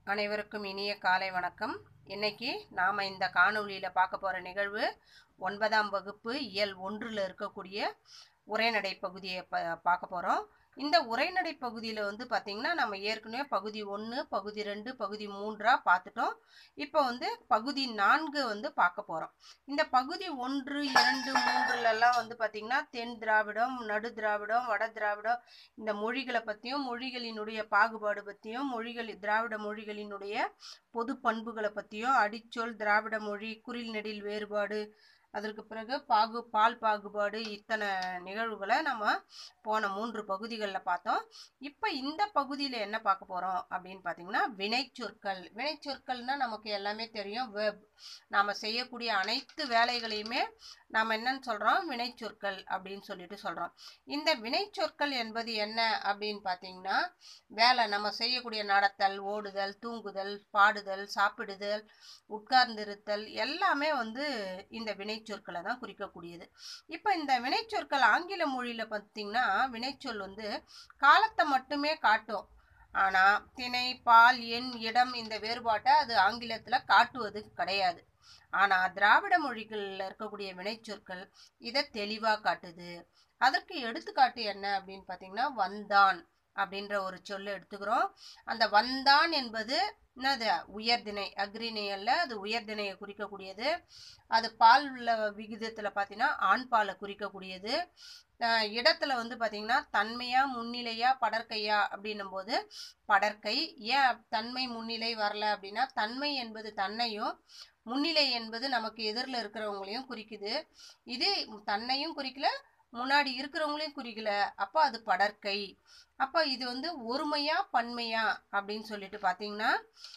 அனைவருக்கும் இனிய காலை வணக்கம் இன்னைக்கு நாம் இந்த காணொளியில் பார்க்க போகிற நிகழ்வு ஒன்பதாம் வகுப்பு இயல் ஒன்றில் இருக்கக்கூடிய உரைநடை பகுதியை ப பார்க்க போகிறோம் இந்த உரைநடை பகுதியில் வந்து பார்த்திங்கன்னா நம்ம ஏற்கனவே பகுதி ஒன்று பகுதி ரெண்டு பகுதி மூன்றாக பார்த்துட்டோம் இப்போ வந்து பகுதி நான்கு வந்து பார்க்க போகிறோம் இந்த பகுதி ஒன்று இரண்டு மூன்றுலலாம் வந்து பார்த்திங்கன்னா தென் திராவிடம் நடு திராவிடம் வட திராவிடம் இந்த மொழிகளை பற்றியும் மொழிகளினுடைய பாகுபாடு பற்றியும் மொழிகள் திராவிட மொழிகளினுடைய பொது பண்புகளை பற்றியும் அடிச்சொல் திராவிட மொழி குறில் நெடில் வேறுபாடு அதற்கு பிறகு பாகு பால் பாகுபாடு இத்தனை நிகழ்வுகளை நம்ம போன மூன்று பகுதிகளில் பார்த்தோம் இப்போ இந்த பகுதியில் என்ன பார்க்க போகிறோம் அப்படின்னு பார்த்தீங்கன்னா வினைச்சொற்கள் வினைச்சொற்கள்னால் நமக்கு எல்லாமே தெரியும் வேர்ப் நாம் செய்யக்கூடிய அனைத்து வேலைகளையுமே நாம் என்னன்னு சொல்கிறோம் வினைச்சொற்கள் அப்படின்னு சொல்லிட்டு சொல்கிறோம் இந்த வினைச்சொற்கள் என்பது என்ன அப்படின்னு பார்த்தீங்கன்னா வேலை நம்ம செய்யக்கூடிய நடத்தல் ஓடுதல் தூங்குதல் பாடுதல் சாப்பிடுதல் உட்கார்ந்திருத்தல் எல்லாமே வந்து இந்த வினைச்சொற்களை தான் குறிக்கக்கூடியது இப்போ இந்த வினைச்சொற்கள் ஆங்கில மொழியில் பார்த்தீங்கன்னா வினைச்சொல் வந்து காலத்தை மட்டுமே காட்டும் ஆனால் திணை பால் எண் இடம் இந்த வேறுபாட்டை அது ஆங்கிலத்தில் காட்டுவது கிடையாது ஆனால் திராவிட மொழிகளில் இருக்கக்கூடிய வினைச்சொற்கள் இதை தெளிவாக காட்டுது அதற்கு எடுத்துக்காட்டு என்ன அப்படின்னு பார்த்தீங்கன்னா வந்தான் அப்படின்ற ஒரு சொல்ல எடுத்துக்கிறோம் அந்த வந்தான் என்பது என்னது உயர்திணை அக்ரிணை அல்ல அது உயர்திணையை குறிக்கக்கூடியது அது பால் உள்ள விகிதத்தில் பார்த்தீங்கன்னா ஆண் பாலை குறிக்கக்கூடியது இடத்துல வந்து பார்த்தீங்கன்னா தன்மையா முன்னிலையா படற்கையா அப்படின்னும் போது படற்கை ஏன் தன்மை முன்னிலை வரல அப்படின்னா தன்மை என்பது தன்னையும் முன்னிலை என்பது நமக்கு எதிரில் இருக்கிறவங்களையும் குறிக்குது இது தன்னையும் குறிக்கல முன்னாடி இருக்கிறவங்களையும் குறிக்கல அப்போ அது படற்கை அப்போ இது வந்து ஒருமையா பன்மையா அப்படின்னு சொல்லிட்டு பார்த்தீங்கன்னா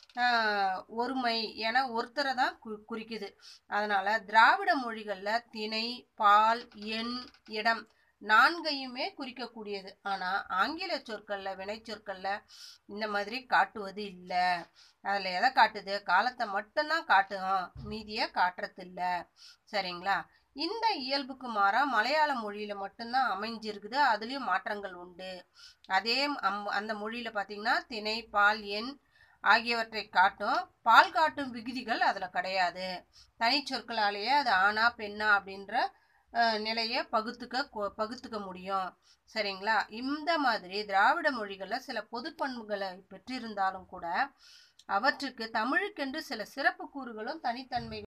ஒருமை என ஒருத்தரை தான் கு குறிக்குது அதனால திராவிட மொழிகளில் திணை பால் எண் இடம் நான்கையுமே குறிக்கக்கூடியது ஆனால் ஆங்கில சொற்களில் வினை சொற்களில் இந்த மாதிரி காட்டுவது இல்லை அதில் எதை காட்டுது காலத்தை மட்டும்தான் காட்டும் மீதியை காட்டுறது இல்லை சரிங்களா இந்த இயல்புக்கு மாறாக மலையாள மொழியில் மட்டும்தான் அமைஞ்சிருக்குது அதுலேயும் மாற்றங்கள் உண்டு அதே அம் அந்த மொழியில் பார்த்தீங்கன்னா திணை பால் எண் ஆகியவற்றை காட்டும் பால் காட்டும் விகுதிகள் அதில் கிடையாது தனிச்சொற்களாலேயே அது ஆனா பெண்ணா அப்படின்ற நிலையை பகுத்துக்க பகுத்துக்க முடியும் சரிங்களா இந்த மாதிரி திராவிட மொழிகளில் சில பொது பண்புகளை பெற்றிருந்தாலும் கூட அவற்றுக்கு தமிழுக்கென்று சில சிறப்பு கூறுகளும் தனித்தன்மைகளும்